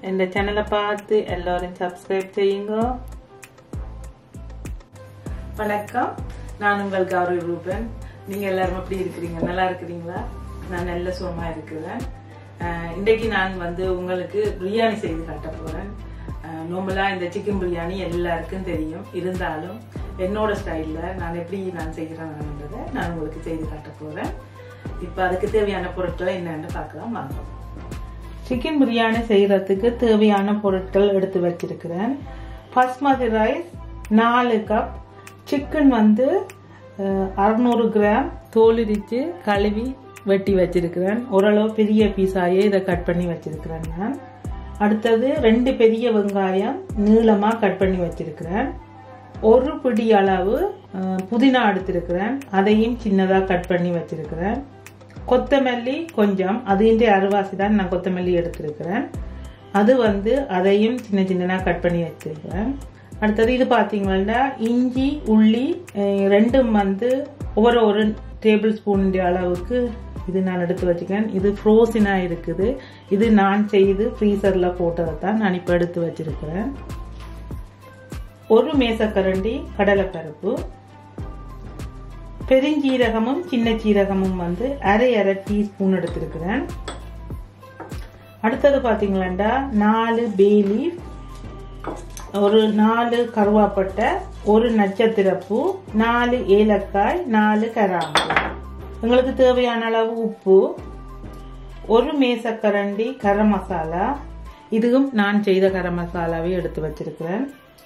இந்த சேனலை பார்த்து எல்லாரும் சப்ஸ்கிரைப் செய்யுங்க வணக்கம் நான் உங்கள் கௌரி ரூபன் நீங்க எல்லாரும் எப்படி இருக்கிறீங்க நல்லா இருக்கிறீங்களா நான் நல்ல சுகமா இருக்கிறேன் அஹ் இன்றைக்கு நான் வந்து உங்களுக்கு பிரியாணி செய்து காட்ட போறேன் நார்மலா இந்த சிக்கன் பிரியாணி எல்லாருக்கும் தெரியும் இருந்தாலும் என்னோட ஸ்டைல்ல நான் எப்படி நான் செய்கிறேன்ன்றதை நான் உங்களுக்கு செய்து காட்ட போறேன் இப்போ அதுக்கு தேவையான பொருட்களை என்னன்னு பார்க்கலாம் வாங்க சிக்கன் பிரியாணி செய்யறதுக்கு தேவையான பொருட்கள் எடுத்து வச்சிருக்கிறேன் பாஸ்மதி ரைஸ் நாலு கப் சிக்கன் வந்து அறுநூறு கிராம் தோலிரிச்சு கழுவி வெட்டி வச்சிருக்கிறேன் ஓரளவு பெரிய பீஸாயே இதை கட் பண்ணி வச்சிருக்கிறேன் நான் அடுத்தது ரெண்டு பெரிய வெங்காயம் நீளமாக கட் பண்ணி வச்சிருக்கிறேன் ஒரு பிடி அளவு அஹ், புதினா எடுத்திருக்கிறேன் அதையும் சின்னதாக கட் பண்ணி வச்சிருக்கிறேன் கொத்தமல்லி கொஞ்சம் அதுகின்ற அருவாசி தான் நான் கொத்தமல்லி எடுத்திருக்கிறேன் அது வந்து அதையும் சின்ன சின்னதாக கட் பண்ணி வச்சிருக்கிறேன் அடுத்தது இது பார்த்தீங்கன்னா இஞ்சி உள்ளி அஹ், ரெண்டும் வந்து ஒவ்வொரு ஒரு டேபிள் ஸ்பூன் அளவுக்கு இது நான் எடுத்து வச்சுக்கிறேன் இது ஃப்ரோசனாக இருக்குது இது நான் செய்து ஃப்ரீசரில் போட்டதை தான் நான் இப்போ எடுத்து வச்சிருக்கிறேன் ஒரு மேசக்கரண்டி கடலைப்பருப்பு பெருஞ்சீரகமும் சின்ன சீரகமும் வந்து அரை அரை டீஸ்பூன் எடுத்திருக்கிறேன் அடுத்தது பார்த்தீங்களாண்டா நாலு பேலி ஒரு நாலு கருவாப்பட்டை ஒரு நட்சத்திரப்பூ நாலு ஏலக்காய் நாலு கராம்பு உங்களுக்கு தேவையான அளவு உப்பு ஒரு மேசக்கரண்டி கரம் மசாலா இதுவும் நான் செய்த கரம் மசாலாவே எடுத்து வச்சிருக்கிறேன்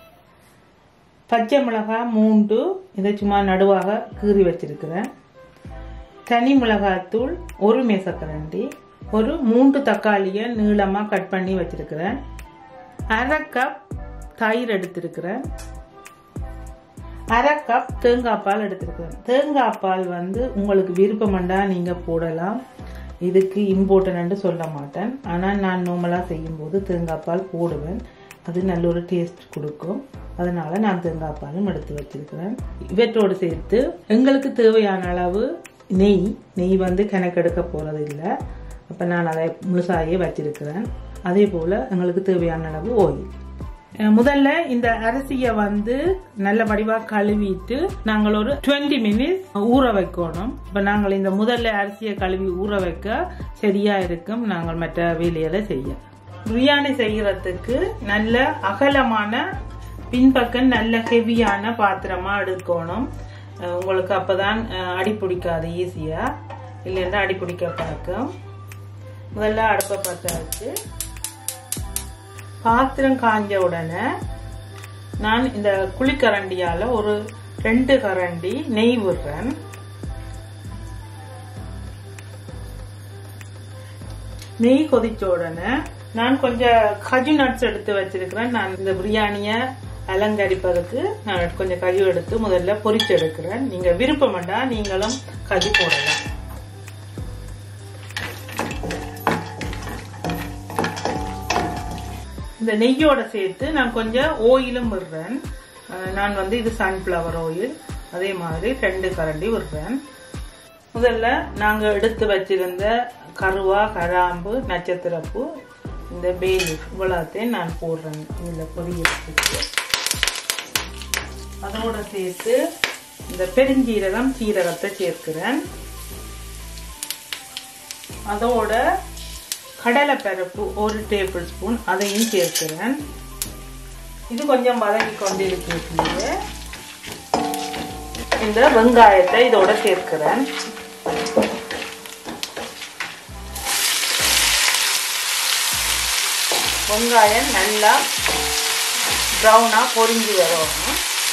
பச்சை மிளகாய் மூண்டு இதை சும்மா நடுவாக கீறி வச்சிருக்கிறேன் தனி மிளகாத்தூள் ஒரு மேசக்கரண்டி ஒரு மூன்று தக்காளியை நீளமாக கட் பண்ணி வச்சிருக்கிறேன் அரை கப் தயிர் எடுத்திருக்கிறேன் அரை கப் தேங்காய் பால் எடுத்திருக்கிறேன் தேங்காய் பால் வந்து உங்களுக்கு விருப்பமண்டா நீங்கள் போடலாம் இதுக்கு இம்பார்ட்டன்ட்டு சொல்ல மாட்டேன் ஆனால் நான் நார்மலாக செய்யும்போது தேங்காய் பால் போடுவேன் அது நல்ல ஒரு டேஸ்ட் கொடுக்கும் அதனால நான் தேங்காய் பாலும் எடுத்து வச்சிருக்கிறேன் இவற்றோடு சேர்த்து எங்களுக்கு தேவையான அளவு நெய் நெய் வந்து கணக்கெடுக்க போகிறது இல்லை அப்போ நான் அதை முழுசாயே வச்சிருக்கிறேன் அதே போல் எங்களுக்கு தேவையான அளவு ஓயில் அஹ் முதல்ல இந்த அரிசியை வந்து நல்ல வடிவாக கழுவிட்டு நாங்கள் ஒரு 20 மினிட்ஸ் ஊற வைக்கணும் இப்போ நாங்கள் இந்த முதல்ல அரிசியை கழுவி ஊற வைக்க சரியா இருக்கும் நாங்கள் மற்ற வேலைகளை செய்ய பிரியாணி செய்யறதுக்கு நல்ல அகலமான பின்பக்கம் நல்ல ஹெவியான பாத்திரமா எடுக்கணும் அஹ் உங்களுக்கு அப்பதான் அஹ், அடி பிடிக்காது ஈஸியா இல்லைன்னா அடி பிடிக்க பார்க்கும் முதல்ல அடுப்பை பற்ற வச்சு பாத்திரம் காஞ்ச உடனே நான் இந்த குழிக்கரண்டியால ஒரு ரெண்டு கரண்டி நெய் விடுறேன் நெய் கொதிச்ச உடனே நான் கொஞ்சம் கஜு நட்ஸ் எடுத்து வச்சிருக்கிறேன் நான் இந்த பிரியாணிய அலங்கரிப்பதற்கு நான் கொஞ்சம் கஜு எடுத்து முதல்ல பொரிச்சு எடுக்கிறேன் நீங்க விருப்பம்டா நீங்களும் கஜு போடலாம் இந்த நெய்யோட சேர்த்து நான் கொஞ்சம் ஓயிலும் விடுறேன் அஹ் நான் வந்து இது சன்ஃப்ளவர் ஆயில் அதே மாதிரி ரெண்டு கரண்டி விடுறேன் முதல்ல நாங்கள் எடுத்து வச்சிருந்த கருவா கராம்பு நட்சத்திரப்பூ இந்த பேலி இவ்வளோத்தையும் நான் போடுறேன் இதில் பொரியறதுக்கு அதோட சேர்த்து இந்த பெருஞ்சீரகம் சீரகத்தை சேர்க்கிறேன் அதோட கடலைப்பருப்பு ஒரு டேபிள் ஸ்பூன் அதையும் சேர்க்கிறேன் இது கொஞ்சம் வதங்கி கொண்டு இருக்கிறது இந்த வெங்காயத்தை இதோட சேர்க்கிறேன் வெங்காயம் நல்லா ப்ரௌனாக பொரிஞ்சு வரணும்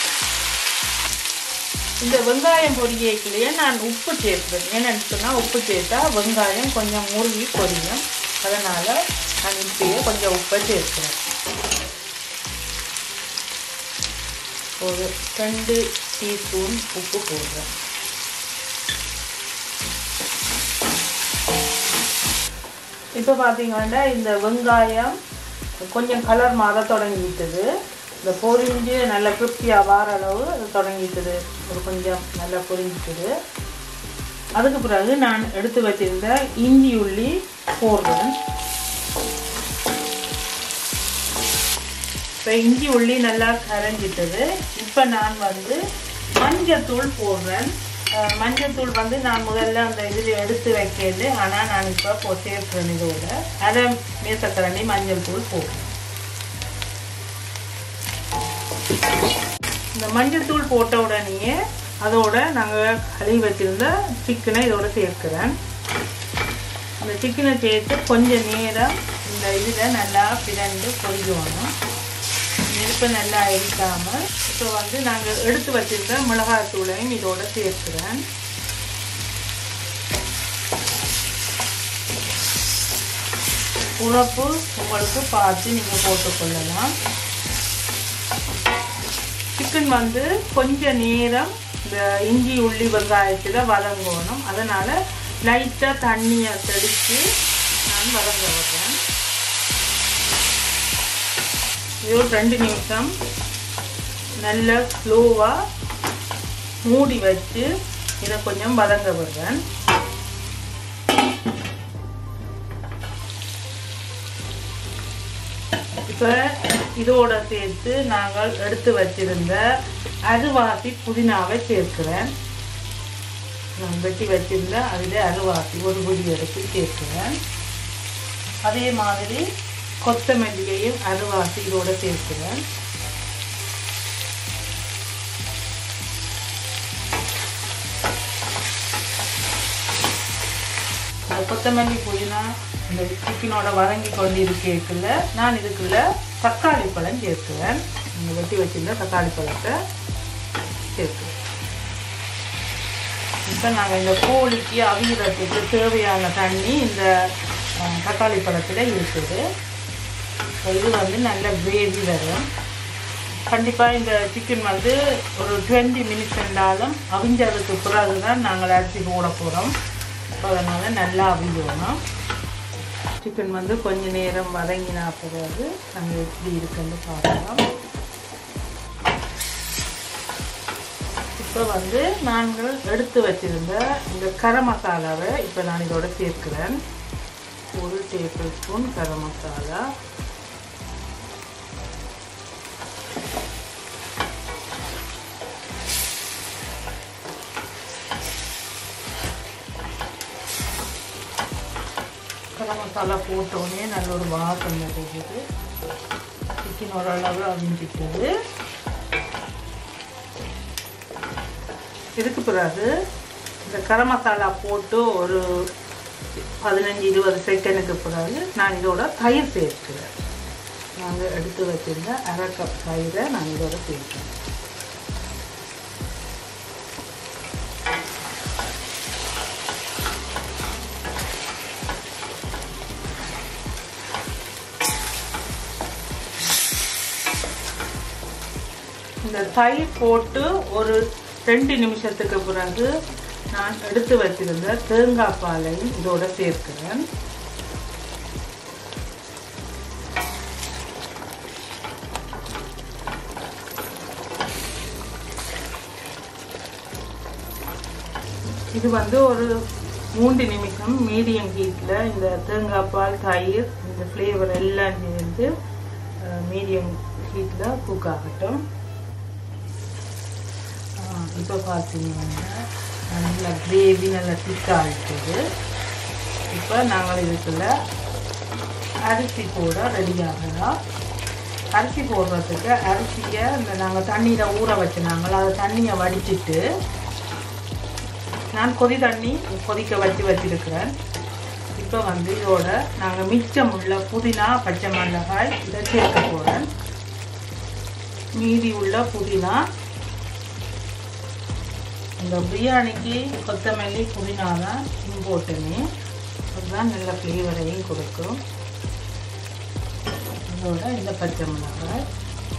இந்த வெங்காயம் பொரியக்கிலேயே நான் உப்பு சேர்ப்பேன் ஏன்னு சொன்னால் உப்பு சேர்த்தா வெங்காயம் கொஞ்சம் முருகி பொரியும் அதனால் நான் இப்பயே கொஞ்சம் உப்பை சேர்க்கிறேன் ஒரு ரெண்டு டீஸ்பூன் உப்பு போடுறேன் இப்போ பார்த்தீங்கன்னா இந்த வெங்காயம் கொஞ்சம் கலர் மாற தொடங்கிட்டது இந்த பொரிஞ்சு நல்ல கிருப்தியாக வார அளவு அது தொடங்கிட்டது ஒரு கொஞ்சம் நல்லா பொரிஞ்சிட்டது அதுக்கு பிறகு நான் எடுத்து வச்சிருந்த இஞ்சி உள்ளி போடுறேன் இப்போ இஞ்சி உள்ளி நல்லா கரைஞ்சிட்டது இப்போ நான் வந்து மஞ்சத்தூள் போடுறேன் அஹ் மஞ்சத்தூள் வந்து நான் முதல்ல அந்த இதில் எடுத்து வைக்கிறது ஆனால் நான் இப்போ போ சேர்க்கிறேன் இதோட அரை மேசக்கரண்டி மஞ்சள் தூள் போடுறேன் இந்த மஞ்சள் தூள் போட்ட உடனேயே அதோட நாங்கள் கழுவி வச்சிருந்த சிக்கனை இதோட சேர்க்கிறேன் அந்த சிக்கனை சேர்த்து கொஞ்சம் நேரம் இந்த இதில் நல்லா பிறந்து கொதிக்கணும் நெருப்பை நல்லா எரிக்காமல் இப்போ வந்து நாங்கள் எடுத்து வச்சிருந்த மிளகாய் தூளையும் இதோட சேர்க்கிறேன் உழப்பு உங்களுக்கு பார்த்து நீங்கள் போட்டுக்கொள்ளலாம் சிக்கன் வந்து கொஞ்ச நேரம் இந்த இஞ்சி உள்ளி வெங்காயத்தில் வதங்கணும் அதனால் லைட்டாக தண்ணியை தெளித்து நான் வதங்க விடுறேன் இது ஒரு ரெண்டு நிமிஷம் நல்ல ஸ்லோவாக மூடி வச்சு இதை கொஞ்சம் வதங்க விடுறேன் இப்போ இதோட சேர்த்து நாங்கள் எடுத்து வச்சிருந்த அருவாசி புதினாவை சேர்க்கிறேன் நான் வெட்டி வச்சிருந்த அதில் அருவாசி ஒரு பொடி எடுத்து சேர்க்கிறேன் அதே மாதிரி கொத்தமல்லியையும் அருவாசி இதோட சேர்க்கிறேன் அந்த கொத்தமல்லி புதினா இந்த சிக்கனோட வதங்கி கொண்டு இருக்கேக்குள்ள நான் இதுக்குள்ள தக்காளி பழம் சேர்க்குவேன் இந்த வெட்டி வச்சிருந்த தக்காளி பழத்தை சேர்க்குவேன் இப்போ நாங்கள் இந்த கோழிக்கு அவியறதுக்கு தேவையான தண்ணி இந்த அஹ், தக்காளி பழத்தில் இருக்குது இப்போ இது வந்து நல்ல கிரேவி வரும் கண்டிப்பாக இந்த சிக்கன் வந்து ஒரு டுவெண்ட்டி மினிட்ஸ் இருந்தாலும் அவிஞ்சதுக்கு பிறகு தான் நாங்கள் அரிசி போட போகிறோம் ஸோ அதனால் நல்லா அவியணும் சிக்கன் வந்து கொஞ்ச நேரம் வதங்கினா பிறகு நாங்கள் எப்படி இருக்குன்னு பார்க்கலாம் இப்போ வந்து நாங்கள் எடுத்து வச்சிருந்த இந்த கரம் மசாலாவை இப்போ நான் இதோட சேர்க்கிறேன் ஒரு டேபிள் ஸ்பூன் கரம் மசாலா கரம் மசாலா போட்டோடனே நல்ல ஒரு வாசனை இருக்குது சிக்கன் ஓரளவு அவிஞ்சிட்டது இதுக்கு பிறகு இந்த கரம் மசாலா போட்டு ஒரு பதினஞ்சு இருபது செகண்டுக்கு பிறகு நான் இதோட தயிர் சேர்க்கிறேன் நாங்கள் எடுத்து வச்சிருந்த அரை கப் தயிரை நான் இதோட சேர்க்கிறேன் இந்த தயிர் போட்டு ஒரு ரெண்டு நிமிஷத்துக்கு பிறகு நான் எடுத்து வச்சிருந்த தேங்காய் பாலையும் இதோட சேர்க்கிறேன் இது வந்து ஒரு மூன்று நிமிஷம் மீடியம் ஹீட்டில் இந்த தேங்காய் பால் தயிர் இந்த ஃப்ளேவர் எல்லாம் சேர்ந்து மீடியம் ஹீட்டில் குக் ஆகட்டும் இப்போ பார்த்தீங்கன்னா நல்லா கிரேவி நல்லா திக்காக இருக்குது இப்போ நாங்கள் இதுக்குள்ள அரிசி போட ரெடி ஆகலாம் அரிசி போடுறதுக்கு அரிசியை இந்த நாங்கள் தண்ணியில் ஊற வச்சுனாங்களோ அதை தண்ணியை வடிச்சிட்டு நான் கொதி தண்ணி கொதிக்க வச்சு வச்சிருக்கிறேன் இப்போ வந்து இதோட நாங்கள் மிச்சம் உள்ள புதினா பச்சை மிளகாய் இதை சேர்க்க போகிறேன் மீதி உள்ள புதினா இந்த பிரியாணிக்கு கொத்தமல்லி புதினா தான் இம்போர்ட்டுமே அதுதான் நல்ல ஃப்ளேவரையும் கொடுக்கும் இதோட இந்த பச்சை மிளகாய்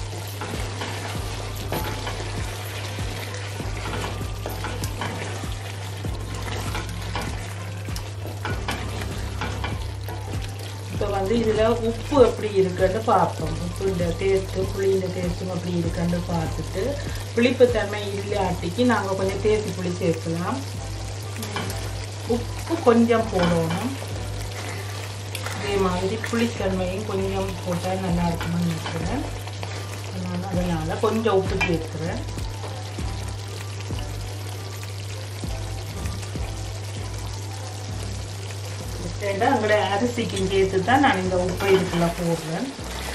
இப்போ வந்து இதில் உப்பு எப்படி இருக்குன்னு பார்ப்போம் உப்பு இந்த டேஸ்ட்டு புளிஇந்த டேஸ்ட்டும் எப்படி இருக்குன்னு பார்த்துட்டு புளிப்புத்தன்மை இல்லாட்டிக்கு நாங்கள் கொஞ்சம் தேசி புளி சேர்க்கலாம் உப்பு கொஞ்சம் போடணும் அதே மாதிரி புளித்தன்மையும் கொஞ்சம் போட்டால் நல்லா இருக்கும்னு நினைக்கிறேன் நான் அதனால கொஞ்சம் உப்பு சேர்க்கிறேன் ஏன்னா அங்கே அரிசிக்கு சேர்த்து தான் நான் இந்த உப்பை இதுக்குள்ள போடுறேன்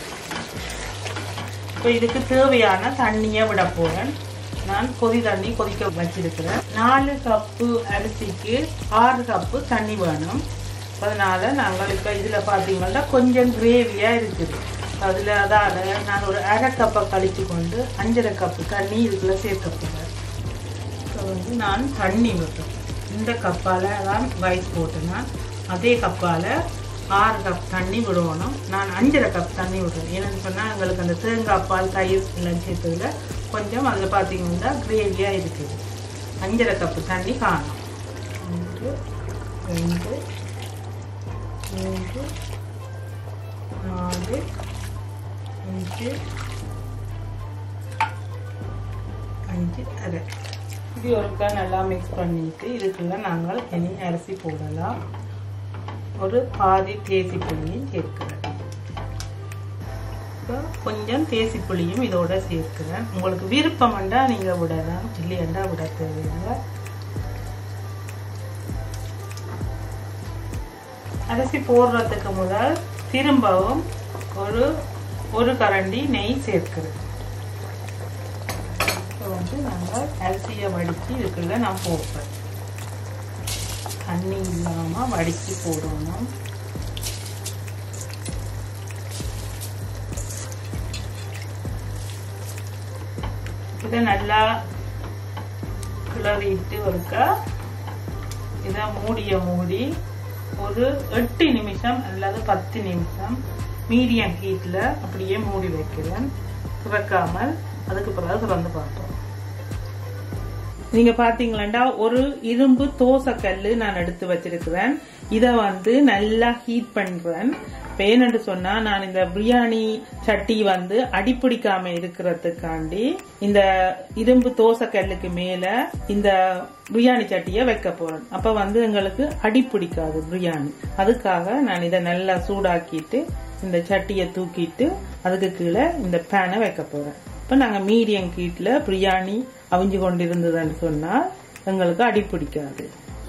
இப்போ இதுக்கு தேவையான தண்ணியை விட போறேன் நான் கொதி தண்ணி கொதிக்க வச்சிருக்கிறேன் நாலு கப்பு அரிசிக்கு ஆறு கப்பு தண்ணி வேணும் அதனால நாங்கள் இப்போ இதில் பார்த்தீங்கன்னா கொஞ்சம் கிரேவியாக இருக்குது அதில் அதால் நான் ஒரு அரை கப்பை கழித்து கொண்டு அஞ்சரை கப்பு தண்ணி இதுக்குள்ள சேர்க்க போகிறேன் இப்போ வந்து நான் தண்ணி விட்டுறேன் இந்த கப்பால் தான் ரைஸ் போட்டேன்னா அதே கப்பால் ஆறு கப் தண்ணி விடணும் நான் அஞ்சரை கப் தண்ணி விடுறேன் ஏன்னு சொன்னால் எங்களுக்கு அந்த தேங்காய் பால் தயிர் எல்லாம் சேர்த்ததுல கொஞ்சம் அதில் பார்த்தீங்கன்னா கிரேவியாக இருக்குது அஞ்சரை கப்பு தண்ணி காணும் ஒன்று ரெண்டு மூன்று நாலு அஞ்சு அஞ்சு அரை இது ஒருக்கா நல்லா மிக்ஸ் பண்ணிட்டு இதுக்குள்ள நாங்கள் இனி அரிசி போடலாம் ஒரு பாதி தேசி புளியும் சேர்க்கிறேன் இப்போ கொஞ்சம் தேசி புளியும் இதோட சேர்க்கிறேன் உங்களுக்கு விருப்பம் வேண்டா நீங்கள் விடலாம் இல்லையண்டா விட தேவையில்லை அரிசி போடுறதுக்கு முதல் திரும்பவும் ஒரு ஒரு கரண்டி நெய் சேர்க்கிறேன் இப்போ வந்து நாங்கள் அரிசியை வடித்து இதுக்குள்ள நான் போடுறேன் தண்ணி இல்லாமல் வடித்து போடணும் இதை நல்லா கிளறிட்டு ஒருக்கா இதை மூடிய மூடி ஒரு எட்டு நிமிஷம் அல்லது பத்து நிமிஷம் மீடியம் ஹீட்டில் அப்படியே மூடி வைக்கிறேன் திறக்காமல் அதுக்கு பிறகு திறந்து பார்ப்போம் நீங்க பாத்தீங்களா ஒரு இரும்பு தோசை கல்லு நான் எடுத்து வச்சிருக்கிறேன் இத வந்து நல்லா ஹீட் பண்றேன் பேனு சொன்னா நான் இந்த பிரியாணி சட்டி வந்து அடிப்பிடிக்காம இருக்கிறதுக்காண்டி இந்த இரும்பு தோசை கல்லுக்கு மேல இந்த பிரியாணி சட்டிய வைக்க போறேன் அப்ப வந்து எங்களுக்கு அடிப்பிடிக்காது பிரியாணி அதுக்காக நான் இதை நல்லா சூடாக்கிட்டு இந்த சட்டியை தூக்கிட்டு அதுக்கு கீழே இந்த பேனை வைக்க போறேன் இப்போ நாங்கள் மீடியம் ஹீட்டில் பிரியாணி அவிஞ்சு கொண்டிருந்ததுன்னு சொன்னால் எங்களுக்கு அடிப்பிடிக்காது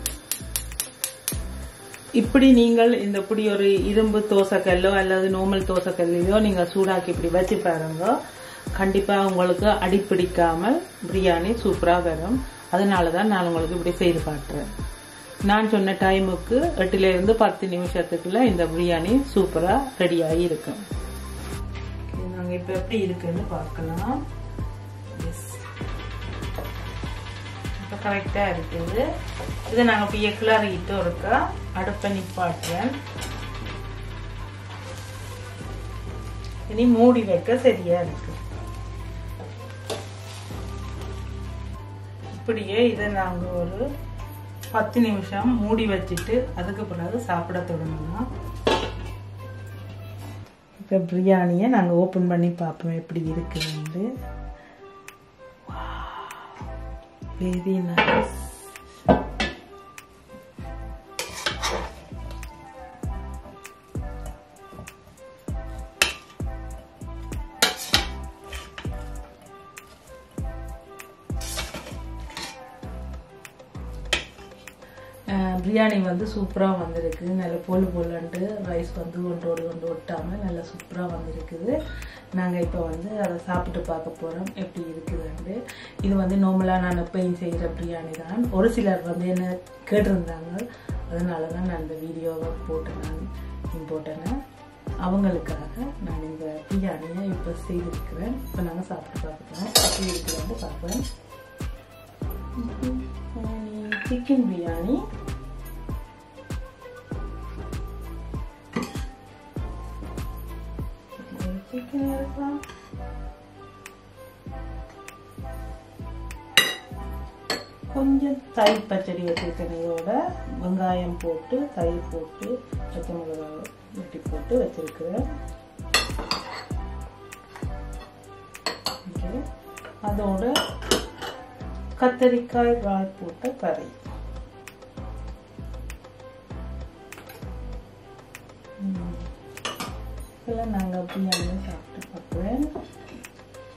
இப்படி நீங்கள் இந்த இப்படி ஒரு இரும்பு தோசைக்கல்லோ அல்லது நோமல் தோசைக்கல்லையோ நீங்கள் சூடாக்கி இப்படி வச்சு பாருங்க கண்டிப்பாக உங்களுக்கு அடிப்பிடிக்காமல் பிரியாணி சூப்பராக வரும் அதனால தான் நான் உங்களுக்கு இப்படி செய்து காட்டுறேன் நான் சொன்ன டைமுக்கு எட்டுல இருந்து பத்து நிமிஷத்துக்குள்ள இந்த பிரியாணி சூப்பரா ரெடி ஆகி இருக்கும் நாங்க இப்ப எப்படி இருக்குன்னு பார்க்கலாம் இப்ப கரெக்டா இருக்குது இதை நாங்க இப்ப கிளறிட்டு இருக்கா அடுப்பை நிப்பாட்டுறேன் இனி மூடி வைக்க சரியா இருக்கு இப்படியே இதை நாங்க ஒரு பத்து நிமிஷம் மூடி வச்சுட்டு அதுக்கு பிறகு சாப்பிட தொடங்கலாம் இப்போ பிரியாணியை நாங்கள் ஓப்பன் பண்ணி பார்ப்போம் எப்படி இருக்குன்னு வெரி நைஸ் பிரியாணி வந்து சூப்பராக வந்திருக்கு நல்ல பொல் பொல்லுண்டு ரைஸ் வந்து ஒன்றோடு ஒன்று ஒட்டாமல் நல்லா சூப்பராக வந்திருக்குது நாங்கள் இப்போ வந்து அதை சாப்பிட்டு பார்க்க போகிறோம் எப்படி இருக்குதுன்ட்டு இது வந்து நார்மலாக நான் எப்பயும் செய்கிற பிரியாணி தான் ஒரு சிலர் வந்து என்ன கேட்டிருந்தாங்க அதனால தான் நான் இந்த வீடியோவை போட்டேன் நான் போட்டேன் அவங்களுக்காக நான் இந்த பிரியாணியை இப்போ செய்திருக்கிறேன் இப்போ நாங்கள் சாப்பிட்டு பார்க்குறோம் எப்படி இருக்குதுன்னு பார்ப்பேன் சிக்கன் பிரியாணி சிக்கன் இருக்கலாம் கொஞ்சம் தயிர் பச்சடி வச்சிருக்கிறதையோட வெங்காயம் போட்டு தயிர் போட்டு பச்சை மிளகாய் வெட்டி போட்டு வச்சிருக்கிறேன் அதோட கத்தரிக்காய் வாய் போட்ட கறி இதெல்லாம் நாங்கள் பிரியாணி சாப்பிட்டு பார்க்குறேன்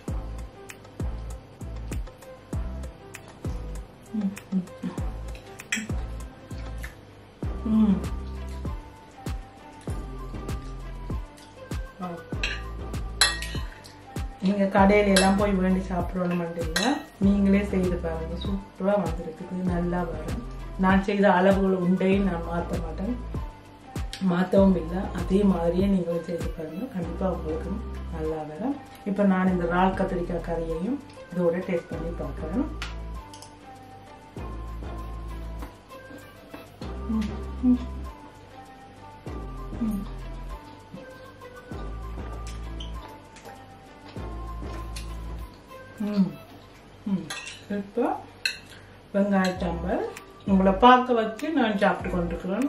நீங்கள் கடையில எல்லாம் போய் வேண்டி சாப்பிடணும் மாட்டீங்க நீங்களே செய்து பாருங்க சூப்பராக வந்திருக்குது நல்லா வரும் நான் செய்த அளவுகள் உண்டையும் நான் மாற்ற மாட்டேன் மாற்றவும் இல்லை அதே மாதிரியே நீங்களும் செய்து பாருங்க கண்டிப்பாக உங்களுக்கு நல்லா வரும் இப்போ நான் இந்த இறால் கத்திரிக்காய் கறியையும் இதோட டேஸ்ட் பண்ணி பார்க்குறேன் ம் ம் இப்போ வெங்காய சாம்பார் உங்களை பார்க்க வச்சு நான் சாப்பிட்டு கொண்டிருக்கிறேன்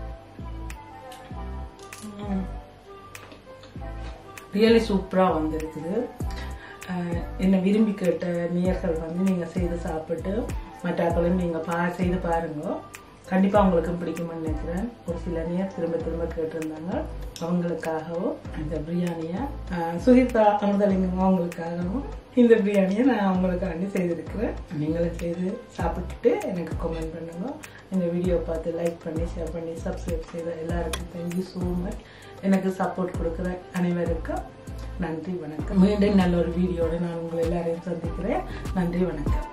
ரியலி சூப்பராக வந்திருக்குது அஹ் என்னை விரும்பி கேட்ட நேயர்கள் வந்து நீங்கள் செய்து சாப்பிட்டு மற்றாக்களும் நீங்கள் பா செய்து பாருங்க கண்டிப்பாக உங்களுக்கும் பிடிக்கும்னு நினைக்கிறேன் ஒரு சில நேர் திரும்ப திரும்ப கேட்டிருந்தாங்க அவங்களுக்காகவும் இந்த பிரியாணியை அஹ் சுகிதா அமுதலிங்கம் அவங்களுக்காகவும் இந்த பிரியாணியை நான் அவங்களுக்காண்டி செய்திருக்கிறேன் நீங்களும் செய்து சாப்பிட்டுட்டு எனக்கு கமெண்ட் பண்ணுங்க இந்த வீடியோ பார்த்து லைக் பண்ணி ஷேர் பண்ணி சப்ஸ்கிரைப் செய்த எல்லாருக்கும் தேங்க்யூ ஸோ மச் எனக்கு சப்போர்ட் கொடுக்குற அனைவருக்கும் நன்றி வணக்கம் மீண்டும் நல்ல ஒரு வீடியோட நான் உங்களை எல்லாரையும் சந்திக்கிறேன் நன்றி வணக்கம்